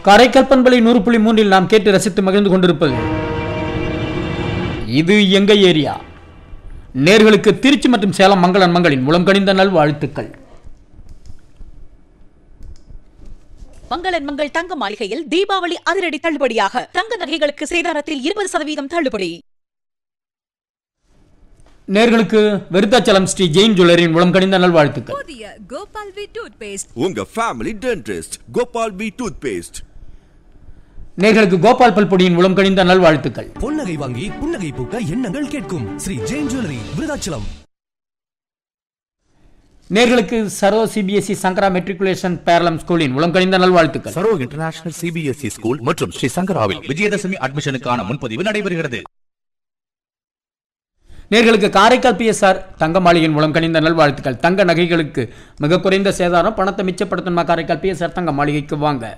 காரைக்கால் பண்பலை நூறு புள்ளி மூன்றில் நாம் கேட்டு ரசித்து மகிழ்ந்து கொண்டிருப்பது இது எங்க ஏரியா நேர்களுக்கு திருச்சி மற்றும் சேலம் மங்களன் மங்களின் மூலம் கணிந்த நல்வாழ்த்துக்கள் மங்களன் மங்கள் தங்க மாளிகையில் தீபாவளி அதிரடி தள்ளுபடியாக தங்க நகைகளுக்கு சேதாரத்தில் இருபது சதவீதம் தள்ளுபடி நேர்களுக்கு வெறுத்தாச்சலம் ஸ்ரீ ஜெயின் ஜுவல்லரின் மூலம் கணிந்த நல்வாழ்த்துக்கள் புதிய கோபால் வி டூத் பேஸ்ட் உங்க family dentist Gopal P toothpaste நேர்களுக்கு கோபால் பல்பொடியின் மூலம் கணிந்த நல்வாழ்த்துக்கள் பொன்னகை வாங்கி புன்னகை பூக்க எண்ணங்கள் கேட்கும் ஸ்ரீ ஜெயின் ஜுவல்லரி விருதாச்சலம் நேர்களுக்கு சரோ சிபிஎஸ்இ சங்கரா மெட்ரிகுலேஷன் பேரலம் ஸ்கூலின் மூலம் கணிந்த நல்வாழ்த்துக்கள் சரோ இன்டர்நேஷனல் சிபிஎஸ்இ ஸ்கூல் மற்றும் ஸ்ரீ சங்கராவில் விஜயதசமி அட்மிஷனுக்கான முன்பதிவு நடைபெறுகிறது நேர்களுக்கு காரைக்கால் பிஎஸ்ஆர் தங்க மாளிகையின் மூலம் கணிந்த நல்வாழ்த்துக்கள் தங்க நகைகளுக்கு மிக குறைந்த சேதாரம் பணத்தை மிச்சப்படுத்தணுமா காரைக்கால் பிஎஸ்ஆர் தங்க மாளிகைக்கு வாங்க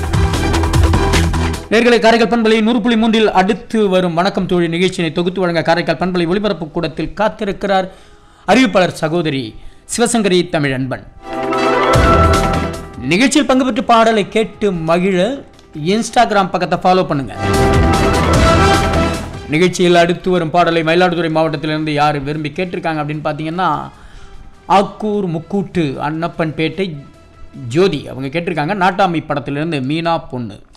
நேர்களை காரைக்கால் பண்பலை நூறு புள்ளி மூன்றில் அடுத்து வரும் வணக்கம் தொழில் நிகழ்ச்சியினை தொகுத்து வழங்க காரைக்கால் பண்பலை ஒளிபரப்பு கூடத்தில் காத்திருக்கிறார் அறிவிப்பாளர் சகோதரி சிவசங்கரி தமிழன்பன் நிகழ்ச்சியில் பங்கு பெற்று பாடலை கேட்டு மகிழ இன்ஸ்டாகிராம் பக்கத்தை ஃபாலோ பண்ணுங்க நிகழ்ச்சியில் அடுத்து வரும் பாடலை மயிலாடுதுறை மாவட்டத்திலிருந்து யார் விரும்பி கேட்டிருக்காங்க அப்படின்னு பார்த்தீங்கன்னா ஆக்கூர் முக்கூட்டு அன்னப்பன்பேட்டை ஜோதி அவங்க கேட்டிருக்காங்க நாட்டாமை படத்திலிருந்து மீனா பொண்ணு